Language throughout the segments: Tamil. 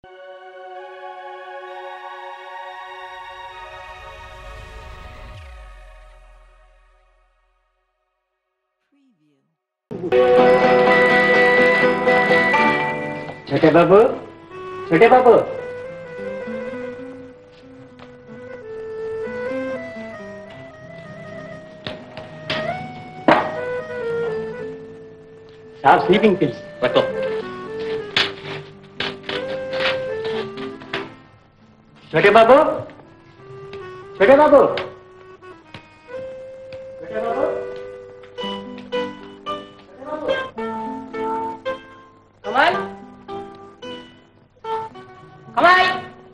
छोटे बाबू छोटे बाबू साहब स्लीपिंग पिल्स रखो छोटे बाबू छोटे बाबू छोटे बाबू கமால் கமால்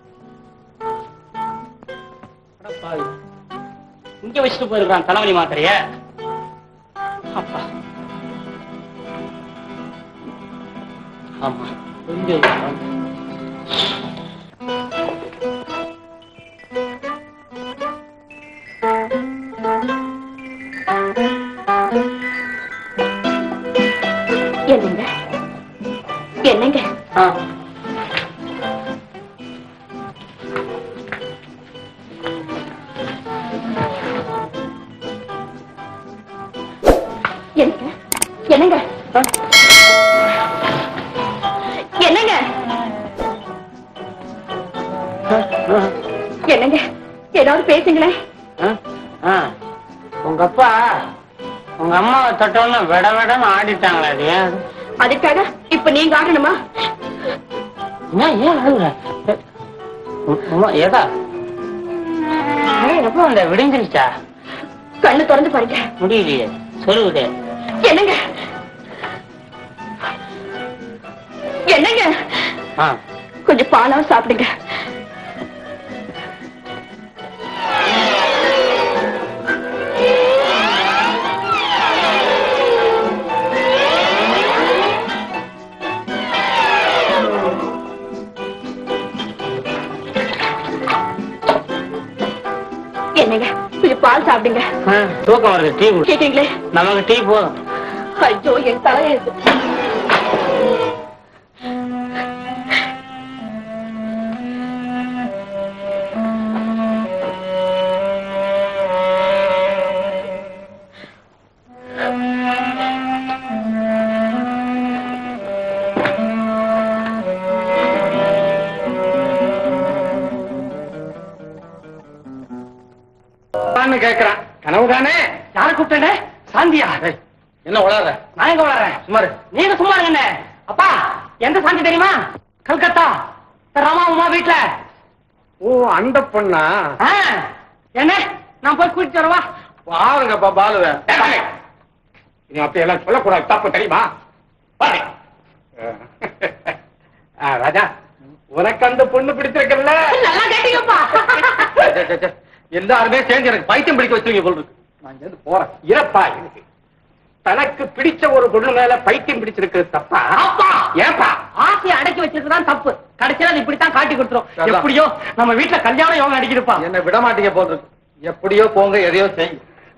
அட பாவி. இங்க வச்சுட்டு போயிருக்கான் தலைவலி மாத்திரைய அப்பா ஆமா கொஞ்சம் என்னங்க என்னங்க ஆ என்னங்க என்னங்க என்னங்க என்னங்க ஏதாவது பேசுங்களேன் ஆ? ஆ. உங்க அப்பா உங்க அம்மாவை தொட்டோன்னு விட விடன்னு ஆடிட்டாங்களே அது ஏன் அதுக்காக இப்ப நீங்க ஆடணுமா ஏன் ஏன் அழுகுற உ- உமா, ஏதா ஏன் எப்போ அந்த விடிஞ்சிருச்சா கண்ணு திறந்து பாருங்க முடியலையே சொல்லுதே என்னங்க என்னங்க ஆ கொஞ்சம் பாலா சாப்பிடுங்க என்னங்க கொஞ்சம் பால் சாப்பிடுங்க ஆ, தூக்கம் வருது டீ குடி கேக்குறீங்களே நமக்கு டீ போதும் ஐயோ என் தலையெழுத்து கேக்குறான் கனவு தானே யார கூப்பிட்டே சாந்தியா என்ன உளாத நான் எங்க வளர்றேன் சுமாரு நீங்க சும்மா இருங்க அப்பா எந்த சாந்தி தெரியுமா கல்கத்தா இந்த ராமா உமா வீட்டுல ஓ அந்த பொண்ணா ஆ, என்ன நான் போய் கூட்டிட்டு வரவா பாருங்கப்பா பாலுவ நீ அப்படி எல்லாம் சொல்லக்கூடாது தப்பு தெரியுமா பாரு. ஆ, ராஜா உனக்கு அந்த பொண்ணு பிடிச்சிருக்கல நல்லா கேட்டீங்கப்பா எல்லாருமே சேர்ந்து எனக்கு பைத்தியம் பிடிக்க வச்சிருக்கீங்க போல் இருக்கு நான் இங்க இருந்து போறேன் இறப்பா எனக்கு தனக்கு பிடிச்ச ஒரு பொண்ணு மேல பைத்தியம் பிடிச்சிருக்கிறது தப்பா அப்பா! ஏப்பா ஆசையை அடக்கி வச்சிருக்கதான் தப்பு கடைசியில அது இப்படித்தான் காட்டி கொடுத்துரும் அதான். எப்படியோ நம்ம வீட்டுல கல்யாணம் யோகம் அடிக்குதுப்பா என்ன விட மாட்டீங்க போல் இருக்கு எப்படியோ போங்க எதையோ செய்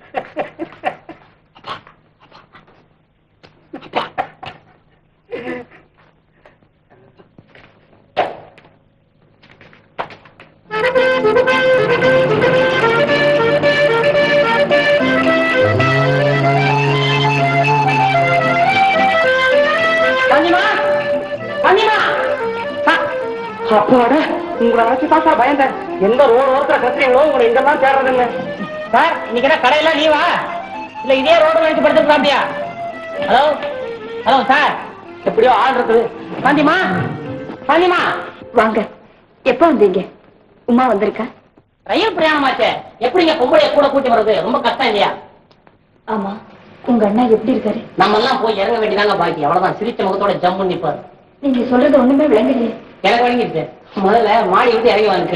கண்ணிமா கண்ணிமா அப்பாட உங்களை வச்சு தான் சார் பயந்தேன் எந்த ரோடு ஓரத்துல கத்துறீங்களோ உங்களை இங்கெல்லாம் தேடுறதுங்க சார் இன்னைக்கு என்ன கடையில லீவா இல்ல இதே ரோடு வச்சு படுத்துக்கலாம்பியா ஹலோ ஹலோ சார் எப்படியோ ஆள் இருக்குது காந்திமா காந்திமா வாங்க எப்ப வந்தீங்க உமா வந்திருக்கா ரயில் பிரயாணமாச்சே எப்படிங்க பொம்பளைய கூட கூட்டி வர்றது ரொம்ப கஷ்டம் இல்லையா ஆமா உங்க அண்ணா எப்படி இருக்காரு நம்ம எல்லாம் போய் இறங்க வேண்டியதாங்க பாக்கி அவ்வளவுதான் சிரிச்ச முகத்தோட ஜம் நிப்பாரு நீங்க சொல்றது ஒண்ணுமே விளங்கலையே எனக்கு வழங்கிடுச்சு முதல்ல மாடி விட்டு இறங்கி வந்து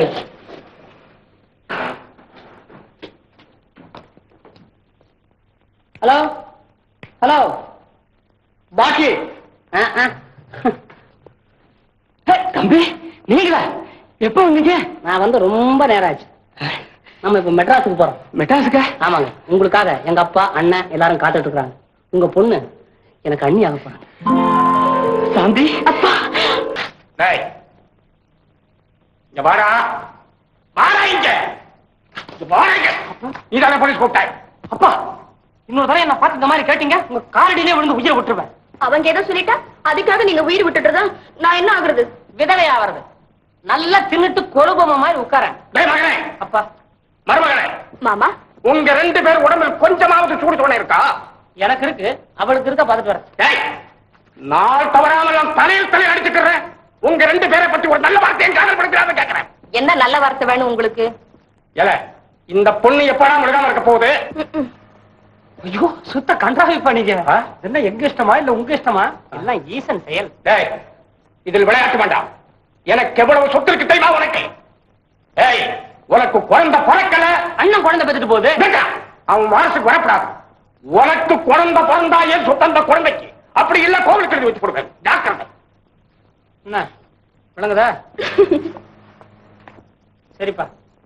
ஹலோ ஹலோ பாக்கி தம்பி நீங்களா எப்போ வந்தீங்க நான் வந்து ரொம்ப நேரம் ஆச்சு நம்ம இப்ப மெட்ராஸுக்கு போறோம் மெட்ராஸுக்கா ஆமாங்க உங்களுக்காக எங்க அப்பா அண்ணன் எல்லாரும் காத்துட்டு இருக்காங்க உங்க பொண்ணு எனக்கு அண்ணி ஆக போறாங்க சாந்தி அப்பா டேய் இங்க வாடா வாடா இங்க இங்க வாடா இங்க நீ தானே போலீஸ் கூப்பிட்டாய் அப்பா இன்னொரு தடவை என்ன பார்த்து இந்த மாதிரி கேட்டீங்க உங்க காரடியிலே விழுந்து உயிரை விட்டுருவேன் அவங்க ஏதோ சொல்லிட்டா அதுக்காக நீங்க உயிர் விட்டுட்டுறதா நான் என்ன ஆகுறது விதவை ஆவறது நல்லா தின்னுட்டு கொழுபம மாதிரி உட்காரேன் டேய் மகனே அப்பா மருமகனே மாமா உங்க ரெண்டு பேர் உடம்பில் கொஞ்சமாவது சூடு துணை இருக்கா எனக்கு இருக்கு அவளுக்கு இருக்க பார்த்துட்டு வரேன் டேய் நாள் தவறாமல் நான் தலையில் தலையில் அடிச்சுக்கிறேன் உங்க ரெண்டு பேரை பத்தி ஒரு நல்ல வார்த்தையை காதல் படுக்கிறான்னு கேட்கிறேன் என்ன நல்ல வார்த்தை வேணும் உங்களுக்கு ஏல இந்த பொண்ணு எப்படா முழுகாம இருக்க போகுது ம்ம். ஐயோ சுத்த கன்றாவி பண்ணீங்க என்ன எங்க இஷ்டமா இல்ல உங்க இஷ்டமா எல்லாம் ஈசன் செயல் டேய் இதில் விளையாட்டு வேண்டாம் எனக்கு எவ்வளவு சொத்து இருக்கு தெரியுமா உனக்கு ஏய் உனக்கு குழந்தை பிறக்கல அண்ணன் குழந்தை பெற்றுட்டு போகுது வேண்டாம். அவன் வாரசுக்கு வரப்படாது உனக்கு குழந்தை பிறந்தா ஏன் சொத்து அந்த குழந்தைக்கு அப்படி இல்ல கோவிலுக்கு எழுதி வச்சு கொடுப்பேன் ஜாக்கிரதை என்ன விளங்குதா சரிப்பா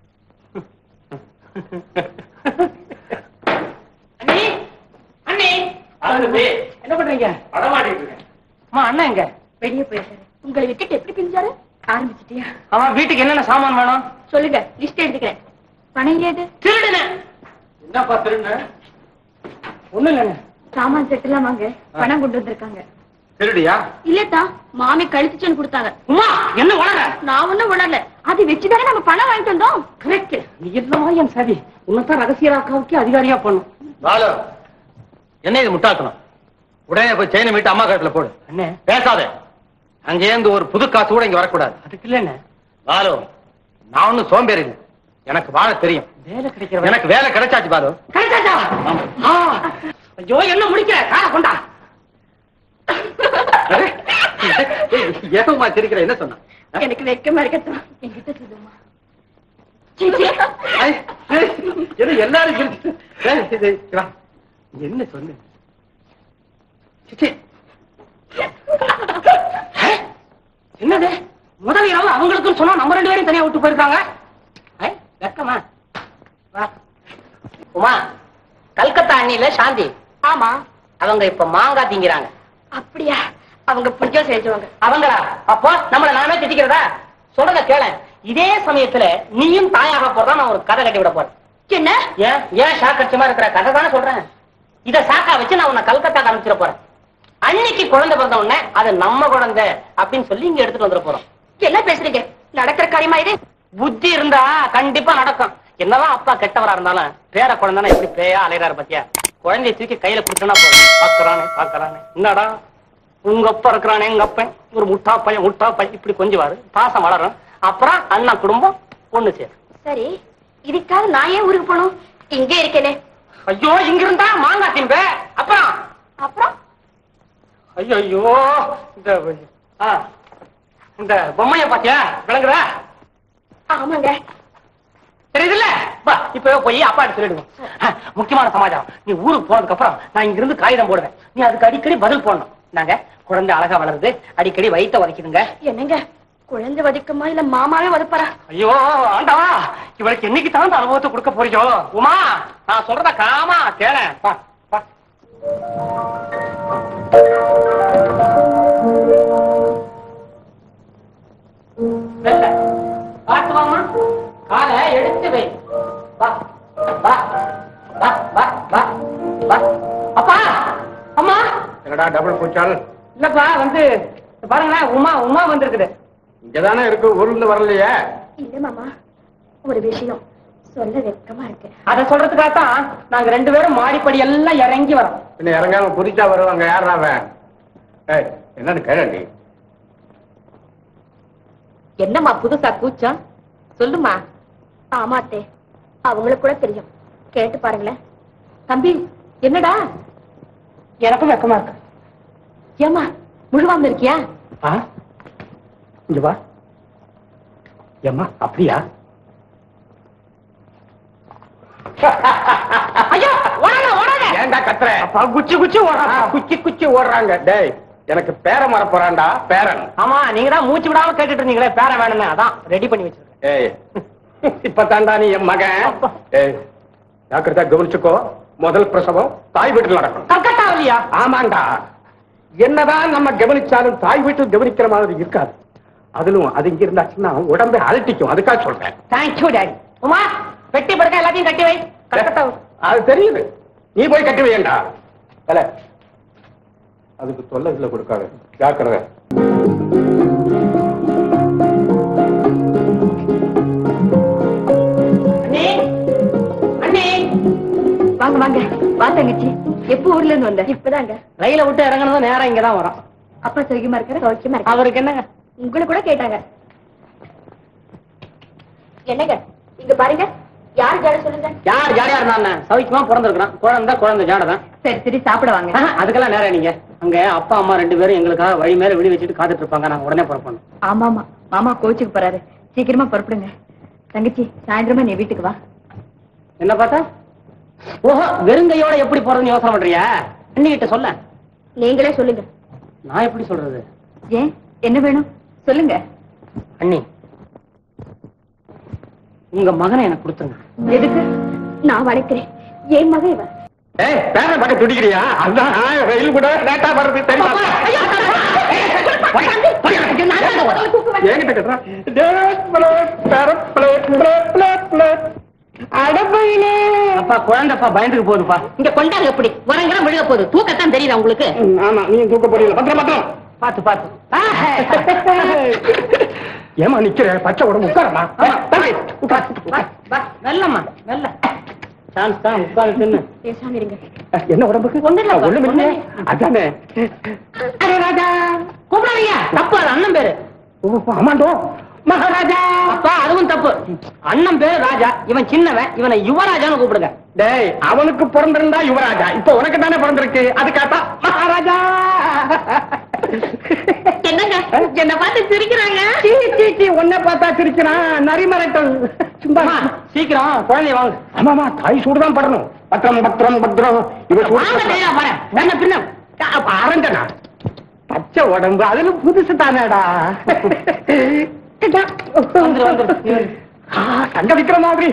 அண்ணி அண்ணி என்ன பண்றீங்க அடமாட்டிட்டு இருக்கேன் அம்மா அண்ணன் எங்க வெளியே போயிருக்காரு உங்களை விட்டுட்டு எப்படி பிரிஞ்சாரு ஆரம்பிச்சிட்டியா அவன் வீட்டுக்கு என்னென்ன சாமான் வேணும் சொல்லுங்க லிஸ்ட் எடுத்துக்கிறேன் பணம் ஏது திருடுன என்னப்பா திருண்ண ஒண்ணு இல்லைங்க சாமான் செட் எல்லாம் வாங்க பணம் கொண்டு வந்திருக்காங்க திருடியா இல்லத்தா மாமி கழிச்சுன்னு கொடுத்தாங்க உமா என்ன வளர நான் ஒண்ணும் உணரல அது வச்சுதானே நம்ம பணம் வாங்கிட்டு வந்தோம் கரெக்ட் நீ எல்லாம் என் சரி உன்னதான் ரகசிய ராக்காவுக்கு அதிகாரியா பண்ணும் பாலு என்ன இது முட்டாள்தனம் உடனே போய் செயினை மீட்டு அம்மா கழுத்துல போடு அண்ணே பேசாதே அங்கேருந்து ஒரு புது காசு கூட இங்க வரக்கூடாது அதுக்கு இல்லண்ணே பாலு நான் ஒண்ணும் சோம்பேறி இல்லை எனக்கு வாழ தெரியும் வேலை கிடைக்கிற எனக்கு வேலை கிடைச்சாச்சு பாலு கிடைச்சாச்சா ஆ. ஐயோ என்ன முடிக்கிற கார கொண்டா ஏமா சிரிக்கிற என்ன சொன்ன எனக்கு வெக்கமா இருக்கட்டும் என்கிட்ட சொல்லுமா ஐ, ஏய், என்ன எல்லாரும் சிரிச்சு ஏய், இது, வா. என்ன சொல்லு சிச்சி, என்னது முதல் இரவு அவங்களுக்கும் சொன்னா நம்ம ரெண்டு பேரும் தனியா விட்டு போயிருக்காங்க ஐ, வெக்கமா வா. உமா கல்கத்தா அண்ணில சாந்தி ஆமா அவங்க இப்ப மாங்காய் திங்கிறாங்க அப்படியா அவங்க புரிஞ்சோ செஞ்சவங்க அவங்களா அப்போ நம்மள நாமே திட்டிக்கிறதா சொல்றத கேள இதே சமயத்துல நீயும் தாயாக போறதா நான் ஒரு கதை கட்டி விட போறேன் என்ன ஏன் ஏன் ஷாக் அடிச்சமா இருக்கிற கதை தானே சொல்றேன் இத சாக்கா வச்சு நான் உன்னை கல்கத்தா காமிச்சிட போறேன் அன்னைக்கு குழந்தை பிறந்த உடனே அது நம்ம குழந்தை அப்படின்னு சொல்லி இங்க எடுத்துட்டு வந்துட போறோம் என்ன பேசுறீங்க நடக்கிற காரியமா இது புத்தி இருந்தா கண்டிப்பா நடக்கும் என்னதான் அப்பா கெட்டவரா இருந்தாலும் பேர குழந்தைனா எப்படி பேயா அலையறாரு பாத்தியா குழந்தைய தூக்கி கையில கொடுத்தனா போதும் பாக்குறானே பாக்குறானே என்னடா உங்க அப்பா இருக்கிறானே எங்க அப்பன் ஒரு முட்டா பையன் முட்டா பையன் இப்படி கொஞ்சுவாரு பாசம் வளரும் அப்புறம் அண்ணன் குடும்பம் ஒண்ணு சேரும் சரி இதுக்காக நான் ஏன் ஊருக்கு போகணும் இங்கே இருக்கேனே ஐயோ இங்க இருந்தா மாங்காய் திம்ப அப்புறம் அப்புறம் ஐயோ ஐயோ இந்த ஆ, இந்த பொம்மைய பாத்தியா விளங்குதா ஆமாங்க தெரியுதுல்ல வா இப்பவே போய் அப்பாட்ட சொல்லிடுவோம் ஆ, முக்கியமான சமாச்சாரம் நீ ஊருக்கு போனதுக்கு அப்புறம் நான் இங்க இருந்து காகிதம் போடுவேன் நீ அதுக்கு அடிக்கடி பதில் போடணும் நாங்க குழந்தை அழகா வளருது அடிக்கடி வயித்த உதைக்குதுங்க என்னங்க குழந்தை வதிக்குமா இல்ல மாமாவே வதப்பாரா ஐயோ ஆண்டவா இவளுக்கு என்னைக்கு தான் இந்த அனுபவத்தை கொடுக்க போறியோ உமா நான் சொல்றத காமா கேள வா வா மெல்ல. பார்த்து வாம்மா. காலை எடுத்து வை வா வா வா வா வா வா அப்பா அம்மா என்னடா டபுள் பூச்சால் இல்லப்பா வந்து பாருங்களேன் உமா உமா வந்திருக்குது இங்கதானே இருக்கு ஊர்ல வரலையே இல்ல மாமா ஒரு விஷயம் சொல்ல வெக்கமா இருக்கு அத சொல்றதுக்காகத்தான் நாங்க ரெண்டு பேரும் மாடிப்படி எல்லாம் இறங்கி வரோம் பின்ன இறங்காம புதுச்சா வருவாங்க யாரா அவன் ஏய் என்னன்னு கேளண்டி என்னம்மா புதுசா கூச்சம் சொல்லுமா ஆமாத்தே அவங்களுக்கு கூட தெரியும் கேட்டு பாருங்களேன் தம்பி என்னடா எனக்கும் வெக்கமா இருக்கு ஏமா முழுவாம இருக்கியா ஆ? இங்க வா ஏம்மா அப்படியா ஐயோ ஓடாத ஓடாத ஏன்டா கத்துற அப்பா குச்சி குச்சி ஆ, ஓடுறா குச்சி குச்சி ஓடுறாங்க டேய் எனக்கு பேரன் வர போறான்டா பேரன் ஆமா நீங்க தான் மூச்சு விடாம கேட்டுட்டு இருந்தீங்களே பேர வேணும்னு அதான் ரெடி பண்ணி வச்சிருக்கேன் ஏய் இப்பதான்டா நீ என் மகன் ஏய் ஜாக்கிரதா கவனிச்சுக்கோ முதல் பிரசவம் தாய் வீட்டுல நடக்கணும் கல்கத்தா இல்லையா ஆமாண்டா என்னதான் நம்ம கவனிச்சாலும் தாய் வீட்டு கவனிக்கிற மாதிரி இருக்காது அதிலும் அது இங்க இருந்தாச்சுன்னா உடம்பை அலட்டிக்கும் அதுக்காக சொல்றேன் தேங்க்யூ டாடி உமா பெட்டி படுக்க எல்லாத்தையும் கட்டி வை கலக்கத்தா அது தெரியுது நீ போய் கட்டி வையண்டா தல அதுக்கு தொல்லை இதுல கொடுக்காது ஜாக்கிரதை அண்ணே அண்ணே வாங்க வாங்க வா தங்கச்சி எப்போ ஊர்ல இருந்து வந்த இப்பதாங்க ரயில விட்டு இறங்கினதும் நேரம் இங்கதான் வரும் அப்பா சௌக்கியமா இருக்கிற சௌக்கியமா இருக்க அவருக்கு என்னங்க உங்களை கூட கேட்டாங்க என்னங்க இங்க பாருங்க யார் ஜாட சொல்லுங்க யார் ஜாலியா இருந்தா சௌக்கியமா பிறந்திருக்கிறான் குழந்தை குழந்தை ஜாடதான் சரி சரி சாப்பிட வாங்க ஆஹா, அதுக்கெல்லாம் நேரம் நீங்க அங்க அப்பா அம்மா ரெண்டு பேரும் எங்களுக்காக வழி மேல விடி வச்சுட்டு காத்துட்டு இருப்பாங்க நாங்க உடனே புறப்படணும் ஆமாமா மாமா கோச்சுக்கு போறாரு சீக்கிரமா புறப்படுங்க தங்கச்சி சாயந்தரமா நீ வீட்டுக்கு வா என்ன பார்த்தா ஓஹோ வெறுங்கையோட எப்படி போறதுன்னு யோசனை பண்றியா அண்ணிகிட்ட சொல்ல நீங்களே சொல்லுங்க நான் எப்படி சொல்றது ஏன் என்ன வேணும் சொல்லுங்க அண்ணி உங்க மகனை எனக்கு கொடுத்துருங்க எதுக்கு நான் வளர்க்கிறேன் என் மகன் இவன் ஏய் பேர பக்கம் துடிக்கிறியா அதான் ரயில் கூட லேட்டா வருது தெரியுமா என்கிட்ட கட்டுறா அடப்பையிலே அப்பா குழந்தைப்பா பயந்துக்கு போகுதுப்பா இங்க கொண்டாங்க எப்படி வரங்கிற விழுக போகுது தூக்கத்தான் தெரியுதா உங்களுக்கு ஆமா நீ தூக்க போறீங்க பத்திரம் பத்திரம் பாத்து பாத்து ஏமா நிக்கிற பச்சை உடம்பு உட்காரமா மெல்லம்மா மெல்ல சான்ஸ் தான் உட்காரு தின்னு பேசாம இருங்க என்ன உடம்புக்கு ஒண்ணும் இல்ல, ஒண்ணும் இல்லையே ஒண்ணும் அதானே அரே ராஜா கூப்பிடாதீங்க தப்பு அது அண்ணன் பேரு ஓ, ஆமாண்டோ மகாராஜா அப்பா அதுவும் தப்பு அண்ணன் பேரு ராஜா இவன் சின்னவன் இவனை யுவராஜான்னு கூப்பிடுங்க டேய் அவனுக்கு பிறந்திருந்தா யுவராஜா இப்ப உனக்கு தானே பிறந்திருக்கு அதுக்காத்தா மகாராஜா என்னங்க என்ன பார்த்து சிரிக்கிறாங்க சீ, சீ, சீ, உன்னை பார்த்தா சிரிக்கிறான் நரிமரட்டம் சும்மா அம்மா, சீக்கிரம் குழந்தைய வாங்க ஆமாமா தாய் சூடுதான் படணும் பத்திரம் பத்திரம் பத்திரம் இவ வாங்க சூடு நேரா வரேன் என்ன பின்ன அரஞ்சனா பச்சை உடம்பு அதுல புதுசு தானேடா வந்துரு, வந்துரு. ஆ, சண்டை விக்கிற மாதிரி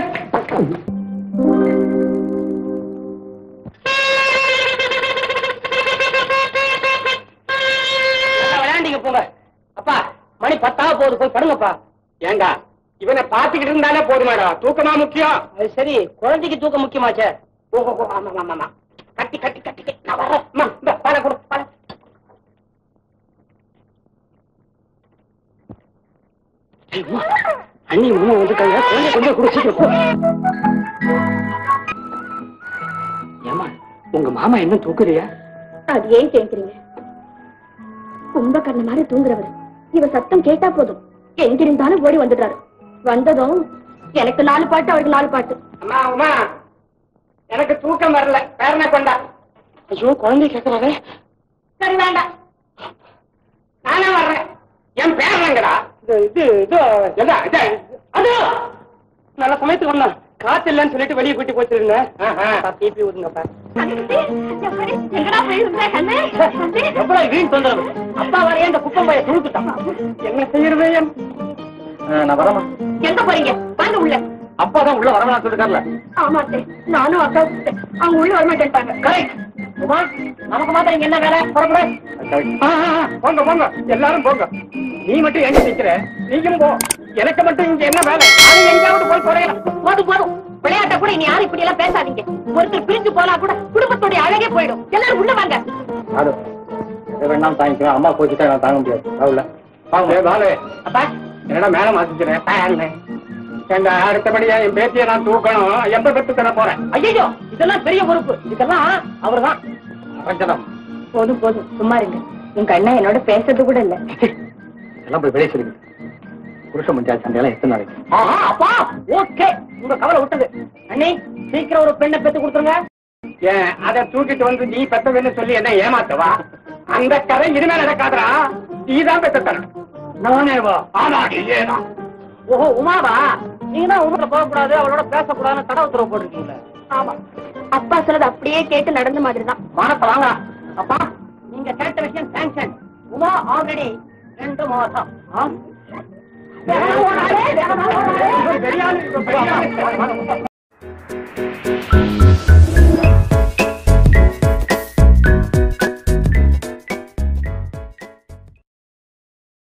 நல்லா விளையாண்டிங்க போங்க அப்பா மணி பத்தாக போகுது போய் படுங்கப்பா ஏண்டா இவனை பாத்துக்கிட்டு இருந்தாலே போதுமாடா தூக்கமா முக்கியம் அது சரி குழந்தைக்கு தூக்கம் முக்கியமாச்சே ஓ, ஓ, ஓ, ஆமா ஆமா ஆமா கட்டி கட்டி கட்டி கட்டி நான் வர்றேன் அம்மா, இந்த பாலை கொடு பாலை ஐயோ, அண்ணி மாமா வந்துட்டாங்க குழந்தை கொண்டு போய் குடிச்சிட்டு ஏமா உங்க மாமா என்ன தூக்குறியா அது ஏன் கேக்குறீங்க கும்பகர்ண மாதிரி தூங்குறவர் இவ சத்தம் கேட்டா போதும் எங்கிருந்தாலும் ஓடி வந்துடுறாரு வந்ததும் எனக்கு நாலு பாட்டு அவருக்கு நாலு பாட்டு அம்மா அம்மா எனக்கு தூக்கம் வரல பேரனை கொண்டா ஐயோ குழந்தை கேக்குறாங்க சரி வேண்டாம் நானே வர்றேன் என் பேரனங்கடா இது இது இது என்ன இது? அது நல்ல சமயத்துக்கு வந்தான் காத்து இல்லைன்னு சொல்லிட்டு வெளியே கூட்டி போச்சிருங்க ஆஹா. டிபி விடுங்கப்பா எங்கடா போயிருந்த கண்ணு எவ்வளவு வீண் தொந்தரவு அப்பா வரைய இந்த குப்பம் பைய துணுத்துட்டான் என்ன செய்யறது என் நான் வரமா எங்க போறீங்க வாங்க உள்ள அப்பா தான் உள்ள வரவேணாம் சொல்லிருக்காருல ஆமாட்டே நானும் அக்கா கூப்பிட்டேன். அவங்க உள்ள வரமாட்டேன்ட்டாங்க கரெக்ட் உமா நமக்கு மாத்திரம் இங்க என்ன வேலை புறப்பட ஆ, ஆ, ஆ, போங்க போங்க எல்லாரும் போங்க நீ மட்டும் எங்க நிக்கிற நீயும் போ எனக்கு மட்டும் இங்க என்ன வேலை நான் எங்கேயாவது போய் குறையலாம் போதும் போதும் விளையாட்ட கூட இனி யாரும் இப்படி எல்லாம் பேசாதீங்க ஒருத்தர் பிரிஞ்சு போனா கூட குடும்பத்தோட அழகே போயிடும் எல்லாரும் உள்ள வாங்க அது வேணாம் தாங்கிக்கிறேன் அம்மா போச்சுட்டா நான் தாங்க முடியாது அவ்வளோ வாங்க வாங்க அப்பா என்னடா மேல மாத்திக்கிறேன் எங்க அடுத்தபடியா என் பேத்தியை நான் தூக்கணும் எந்த பெத்து தர போறேன் ஐயோ இதெல்லாம் பெரிய பொறுப்பு இதெல்லாம் அவர்தான் ரஞ்சனம் போதும் போதும் சும்மா இருங்க உங்க அண்ணா என்னோட பேசுறது கூட இல்ல எல்லாம் போய் வெளியே சொல்லுங்க புருஷ முடிஞ்சா சண்டையெல்லாம் எத்தனை நாளைக்கு ஆஹா அப்பா ஓகே உங்க கவலை விட்டது அண்ணி சீக்கிரம் ஒரு பெண்ணை பெத்து கொடுத்துருங்க ஏன் அதை தூக்கிட்டு வந்து நீ பெத்ததுன்னு சொல்லி என்ன ஏமாத்தவா அந்த கதை இனிமே நடக்காதடா நீ தான் பெத்த தரணும் நானே வா ஆமா நீயேதான் ஓஹோ உமாவா நீங்க தான் உமத்துல போகக்கூடாது அவளோட பேசக்கூடாதுன்னு தடை உத்தரவு போட்டிருக்கீங்களே ஆமா அப்பா சொன்னது அப்படியே கேட்டு நடந்த மாதிரி தான் மானத்தை வாங்க அப்பா நீங்க கேட்ட விஷயம் சாங்ஷன் உமா ஆல்ரெடி ரெண்டு மாசம் ஆ? பெரிய ஆளு, இப்ப பெரிய ஆளு.